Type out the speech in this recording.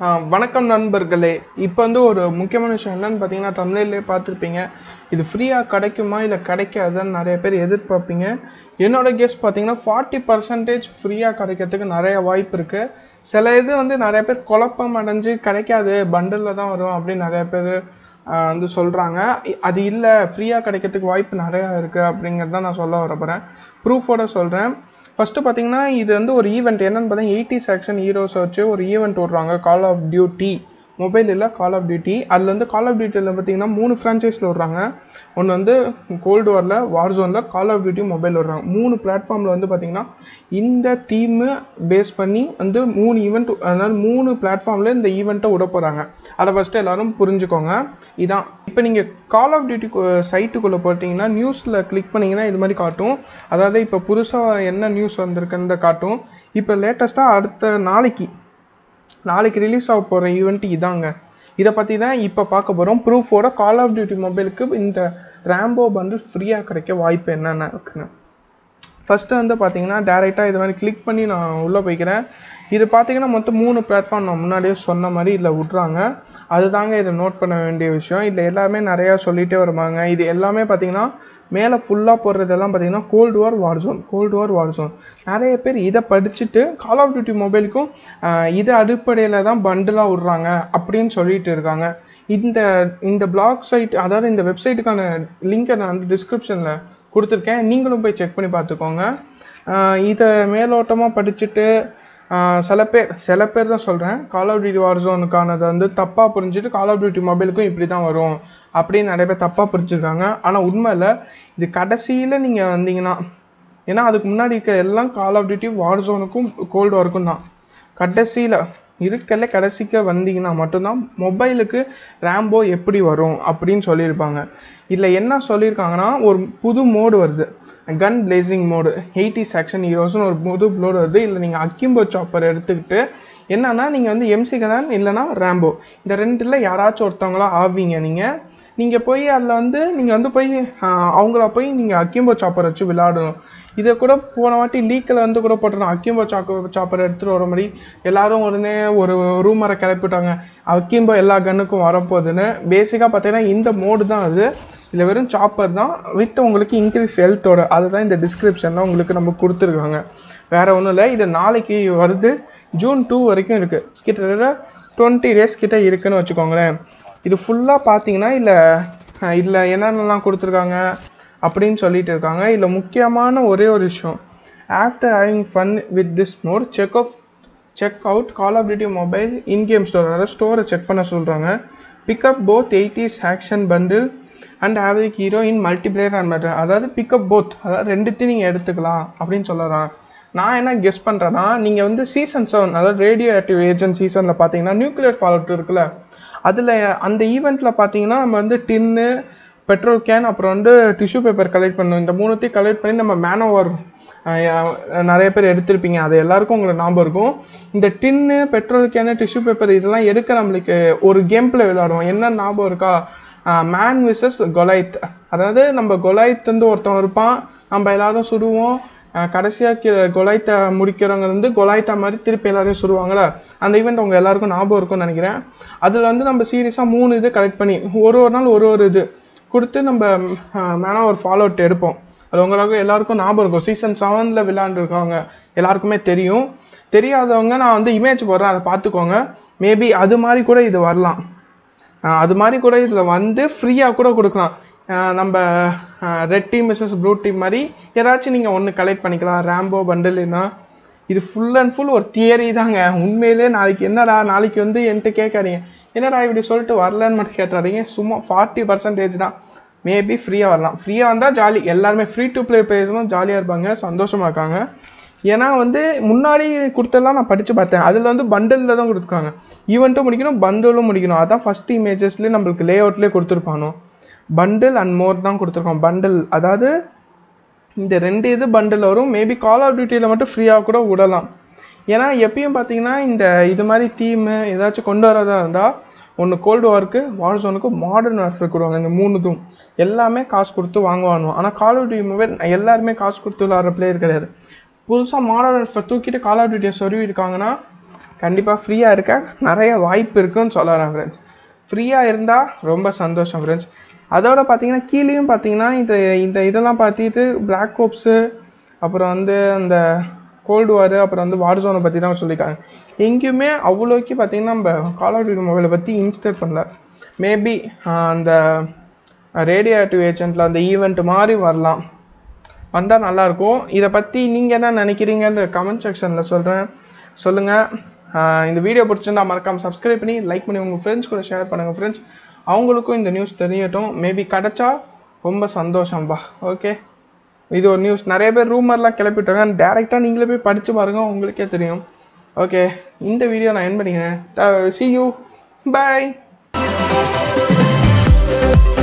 ஆ, வணக்கம் நண்பர்களே இப்போ வந்து ஒரு முக்கியமான விஷயம் என்னன்னு பார்த்தீங்கன்னா தமிழ்லேயே பார்த்துருப்பீங்க இது ஃப்ரீயாக கிடைக்குமா இல்லை கிடைக்காதுன்னு நிறைய பேர் எதிர்பார்ப்பீங்க என்னோட கெஸ் பார்த்தீங்கன்னா ஃபார்ட்டி பர்சன்டேஜ் ஃப்ரீயாக கிடைக்கிறதுக்கு நிறைய வாய்ப்பு இருக்குது சில இது வந்து நிறைய பேர் குழப்பம் அடைஞ்சு கிடைக்காது பண்டலில் தான் வரும் அப்படின்னு நிறைய பேர் வந்து சொல்கிறாங்க அது இல்லை ஃப்ரீயாக கிடைக்கிறதுக்கு வாய்ப்பு நிறையா இருக்குது அப்படிங்கிறது தான் நான் சொல்ல வர போகிறேன் ப்ரூஃபோட சொல்கிறேன் ஃபஸ்ட்டு பார்த்தீங்கன்னா இது வந்து ஒரு ஈவெண்ட் என்னன்னு பார்த்தீங்கன்னா எயிட்டி செக்ஷன் ஹீரோஸ் வச்சு ஒரு ஈவெண்ட் விட்றாங்க கால் ஆஃப் டியூட்டி மொபைல் இல்லை கால் ஆஃப் டியூட்டி அதில் வந்து கால் ஆஃப் டியூட்டியில் பார்த்தீங்கன்னா மூணு ஃப்ரான்ச்சைஸில் விட்றாங்க ஒன்று வந்து கோல்டு வாரில் வார் ஜோனில் கால் ஆஃப் டியூட்டி மொபைல் விட்றாங்க மூணு பிளாட்ஃபார்மில் வந்து பார்த்தீங்கன்னா இந்த தீமு பேஸ் பண்ணி வந்து மூணு ஈவெண்ட் அதாவது மூணு பிளாட்ஃபார்மில் இந்த ஈவெண்ட்டை விட போகிறாங்க அதை ஃபஸ்ட்டு எல்லாரும் புரிஞ்சுக்கோங்க இதான் இப்போ நீங்கள் கால் ஆஃப் டியூட்டி சைட்டுக்குள்ளே போட்டிங்கன்னா நியூஸில் கிளிக் பண்ணிங்கன்னா இது மாதிரி காட்டும் அதாவது இப்போ புதுசாக என்ன நியூஸ் வந்திருக்குன்னு காட்டும் இப்போ லேட்டஸ்ட்டாக அடுத்த நாளைக்கு நாளைக்கு ரிலீஸ் ஆக போகிற ஈவெண்ட் இதாங்க இதை பற்றி தான் இப்போ பார்க்க போகிறோம் ப்ரூஃபோட கால் ஆஃப் டியூட்டி மொபைலுக்கு இந்த ரேம்போ பண்டில் ஃப்ரீயாக கிடைக்க வாய்ப்பு என்னென்ன இருக்குன்னு ஃபஸ்ட்டு வந்து பார்த்தீங்கன்னா டேரெக்டாக இது மாதிரி கிளிக் பண்ணி நான் உள்ளே போய்க்கிறேன் இது பார்த்தீங்கன்னா மொத்தம் மூணு பிளாட்ஃபார்ம் நான் முன்னாடியே சொன்ன மாதிரி இதில் விட்றாங்க அதுதாங்க இதை நோட் பண்ண வேண்டிய விஷயம் இதில் எல்லாமே நிறையா சொல்லிகிட்டே வருவாங்க இது எல்லாமே பார்த்தீங்கன்னா மேலே ஃபுல்லாக போடுறதெல்லாம் பார்த்தீங்கன்னா cold war war zone cold war war zone நிறைய பேர் இதை படிச்சுட்டு கால் ஆஃப் டியூட்டி மொபைலுக்கும் இது அடிப்படையில் தான் பண்டிலாக விட்றாங்க அப்படின்னு சொல்லிட்டு இருக்காங்க இந்த இந்த பிளாக் சைட் அதாவது இந்த வெப்சைட்டுக்கான லிங்கை நான் வந்து டிஸ்கிரிப்ஷனில் கொடுத்துருக்கேன் நீங்களும் போய் செக் பண்ணி பார்த்துக்கோங்க ஆஹ் இதை மேலோட்டமாக படிச்சுட்டு ஆஹ் சில பேர் சில பேர் தான் சொல்கிறேன் கால் ஆஃப் டியூட்டி வார் ஜோனுக்கானதை வந்து தப்பாக புரிஞ்சுட்டு கால் ஆஃப் டியூட்டி மொபைலுக்கும் இப்படி தான் வரும் அப்படின்னு நிறைய பேர் தப்பாக புரிஞ்சுருக்காங்க ஆனால் உண்மையில் இது கடைசியில் நீங்கள் வந்தீங்கன்னா ஏன்னா அதுக்கு முன்னாடி இருக்க எல்லாம் கால் ஆஃப் டியூட்டி வார் ஜோனுக்கும் கோல்டு வாருக்கும் தான் கடைசியில் இருக்கல கடைசிக்கு வந்தீங்கன்னா மட்டும்தான் மொபைலுக்கு ரேம்போ எப்படி வரும் அப்படின்னு சொல்லியிருப்பாங்க இதில் என்ன சொல்லியிருக்காங்கன்னா ஒரு புது மோடு வருது gun blazing mode eighty section ஹீரோஸ்னு ஒரு புது மோடு வருது இல்லை நீங்கள் அக்கிம்போ சாப்பர் எடுத்துக்கிட்டு என்னன்னா நீங்கள் வந்து எம்சி கதான் இல்லைன்னா ரேம்போ இந்த ரெண்டில் யாராச்சும் ஒருத்தவங்களா ஆவீங்க நீங்கள் நீங்கள் போய் அதில் வந்து நீங்கள் வந்து போய் ஆஹ், அவங்கள போய் நீங்கள் அக்கிம்போ சாப்பர் வச்சு விளையாடணும் இதை கூட போன வாட்டி லீக்கில் வந்து கூட போட்டுருந்தோம் அக்கிம்போ சாக்கோ சாப்பர் எடுத்துகிட்டு வர மாதிரி எல்லாரும் உடனே ஒரு ரூமரை கிளப்பிட்டாங்க அக்கிம்போ எல்லா கன்னுக்கும் வரப்போகுதுன்னு பேசிக்காக பார்த்தீங்கன்னா இந்த மோடு தான் அது இதில் வெறும் சாப்பர் தான் வித் உங்களுக்கு இன்க்ரீஸ் ஹெல்த்தோட அதுதான் இந்த டிஸ்கிரிப்ஷனில் உங்களுக்கு நம்ம கொடுத்துருக்காங்க வேறு ஒன்றும் இல்லை இது நாளைக்கு வருது ஜூன் டூ வரைக்கும் இருக்குது கிட்டத்தட்ட டுவெண்ட்டி டேஸ் கிட்ட இருக்குன்னு வச்சுக்கோங்களேன் இது ஃபுல்லாக பார்த்தீங்கன்னா இல்லை இதில் என்னென்னலாம் கொடுத்துருக்காங்க அப்படின்னு சொல்லிட்டு இருக்காங்க இதில் முக்கியமான ஒரே ஒரு விஷயம் after having fun with this mode check off check out call of duty mobile in game store அதாவது ஸ்டோரை செக் பண்ண சொல்கிறாங்க pick up both eighties action bundle and average hero in multiplayer and matter அதாவது பிக்கப் போத் அதாவது ரெண்டுத்தையும் நீங்கள் எடுத்துக்கலாம் அப்படின்னு சொல்லலாம் நான் என்ன கெஸ் பண்ணுறேன்னா நீங்கள் வந்து சீசன் செவன் அதாவது ரேடியோ ஆக்டிவ் ஏஜென்ட் சீசனில் பார்த்தீங்கன்னா நியூக்ளியர் ஃபாலோட் இருக்குல்ல அதில் அந்த ஈவெண்ட்டில் பார்த்தீங்கன்னா நம்ம வந்து டின்னு பெட்ரோல் கேன் அப்புறம் வந்து டிஷ்யூ பேப்பர் கலெக்ட் பண்ணணும் இந்த மூணுத்தையும் கலெக்ட் பண்ணி நம்ம மேனோவர் நிறைய பேர் எடுத்திருப்பீங்க அது எல்லாருக்கும் உங்களுக்கு ஞாபகம் இருக்கும் இந்த tin petrol can tissue paper இதெல்லாம் எடுக்க நம்மளுக்கு ஒரு கேம் பிளே விளையாடுவோம் என்ன ஞாபகம் இருக்கா மேன் விசஸ் கொலைத் அதாவது நம்ம கொலைத் வந்து ஒருத்தன் இருப்பான் நம்ம எல்லாரும் சுடுவோம் கடைசியாக கொலைத்தை முடிக்கிறவங்க வந்து கொலைத்தா மாதிரி திருப்பி எல்லாரையும் சுடுவாங்கள்ல அந்த ஈவெண்ட் உங்கள் எல்லாருக்கும் ஞாபகம் இருக்கும்னு நினைக்கிறேன் அதில் வந்து நம்ம சீரியஸாக மூணு இது கலெக்ட் பண்ணி ஒரு ஒரு நாள் ஒரு ஒரு இது கொடுத்து நம்ம மேனாக ஒரு ஃபாலோ அவுட் எடுப்போம் அது உங்களுக்கு எல்லாருக்கும் ஞாபகம் இருக்கும் சீசன் செவனில் விளையாண்டுருக்கவங்க எல்லாருக்குமே தெரியும் தெரியாதவங்க நான் வந்து இமேஜ் போடுறேன் அதை பார்த்துக்கோங்க மேபி அது மாதிரி கூட இது வரலாம் ஆஹ் அது மாதிரி கூட இதில் வந்து ஃப்ரீயாக கூட கொடுக்கலாம் ஆஹ் நம்ம ரெட் டீம் மிஸ்ஸஸ் ப்ளூ டீம் மாதிரி ஏதாச்சும் நீங்கள் ஒன்று கலெக்ட் பண்ணிக்கலாம் ரேம்போ பண்டில்னா இது ஃபுல் அண்ட் ஃபுல் ஒரு தியரி தாங்க உண்மையிலே நாளைக்கு என்னடா நாளைக்கு வந்து என்கிட்ட கேட்காதீங்க என்னடா இப்படி சொல்லிட்டு வரலன்னு மட்டும் கேட்டுறாதீங்க சும்மா ஃபார்ட்டி பர்சன்டேஜ் தான் மேபி ஃப்ரீயாக வரலாம் ஃப்ரீயாக வந்தால் ஜாலி எல்லாருமே ஃப்ரீ டு ப்ளே பிளேயர்ஸும் ஜாலியாக இருப்பாங்க சந்தோஷமாக இருக்காங்க ஏன்னா வந்து முன்னாடி கொடுத்தெல்லாம் நான் படித்து பார்த்தேன் அதில் வந்து பண்டலில் தான் கொடுத்துருக்காங்க ஈவெண்ட்டும் முடிக்கணும் பண்டலும் முடிக்கணும் அதான் ஃபஸ்ட் இமேஜஸ்லேயே நம்மளுக்கு லே அவுட்லேயே கொடுத்துருப்பானோ பண்டில் அண்ட் மோர் தான் கொடுத்துருக்கோம் பண்டில் அதாவது இந்த ரெண்டு இது பண்டில் வரும் மேபி கால் ஆஃப் டியூட்டியில் மட்டும் ஃப்ரீயாக கூட விடலாம் ஏன்னா எப்பயும் பார்த்தீங்கன்னா இந்த இது மாதிரி தீமு ஏதாச்சும் கொண்டு வரதா இருந்தால் ஒன்று கோல்டு வார்க்கு வார் ஜோனுக்கு மாடர்ன் வார்ஃபேர் கொடுவாங்க இந்த மூணுதும் எல்லாமே காசு கொடுத்து வாங்குவானோ ஆனால் கால் ஆஃப் டியூட்டி மொபைல் எல்லாருமே காசு கொடுத்து விளாட்ற பிளேயர் கிடையாது புதுசாக மாடர்ன் வார்ஃபேர் தூக்கிட்டு கால் ஆஃப் டியூட்டியை சொருவி இருக்காங்கன்னா கண்டிப்பாக ஃப்ரீயாக இருக்க நிறைய வாய்ப்பு இருக்குன்னு சொல்ல வரேன் ஃப்ரெண்ட்ஸ் ஃப்ரீயாக இருந்தால் ரொம்ப சந்தோஷம் ஃப்ரெண்ட்ஸ் அதோட பார்த்தீங்கன்னா கீழேயும் பார்த்தீங்கன்னா இந்த இந்த இதெல்லாம் பார்த்துட்டு பிளாக் கோப்ஸு அப்புறம் வந்து அந்த கோல்டு வார் அப்புறம் வந்து வார் ஜோனை பற்றி தான் சொல்லியிருக்காங்க எங்கேயுமே அவ்வளோக்கு பார்த்தீங்கன்னா நம்ம கால் ஆஃப் டியூட்டி மொபைலை பற்றி இன்ஸ்டேட் பண்ணல மேபி அந்த ரேடியோ ஆக்டிவ் ஏஜென்ட்டில் அந்த ஈவெண்ட் மாதிரி வரலாம் வந்தால் நல்லாயிருக்கும் இதை பற்றி நீங்கள் என்ன நினைக்கிறீங்கன்ற கமெண்ட் செக்ஷனில் சொல்கிறேன் சொல்லுங்கள் இந்த வீடியோ பிடிச்சிருந்தா மறக்காமல் சப்ஸ்கிரைப் பண்ணி லைக் பண்ணி உங்கள் ஃப்ரெண்ட்ஸ் கூட ஷேர் பண்ணுங்கள் ஃப்ரெண்ட்ஸ் அவங்களுக்கும் இந்த நியூஸ் தெரியட்டும் மேபி கிடச்சா ரொம்ப சந்தோஷம்பா ஓகே இது ஒரு நியூஸ் நிறைய பேர் ரூமர்லாம் கிளப்பிட்டாங்க டேரெக்டாக நீங்களே போய் படித்து பாருங்கள் உங்களுக்கே தெரியும் ஓகே இந்த வீடியோ நான் என் பண்ணிக்கிறேன் சி யூ பாய்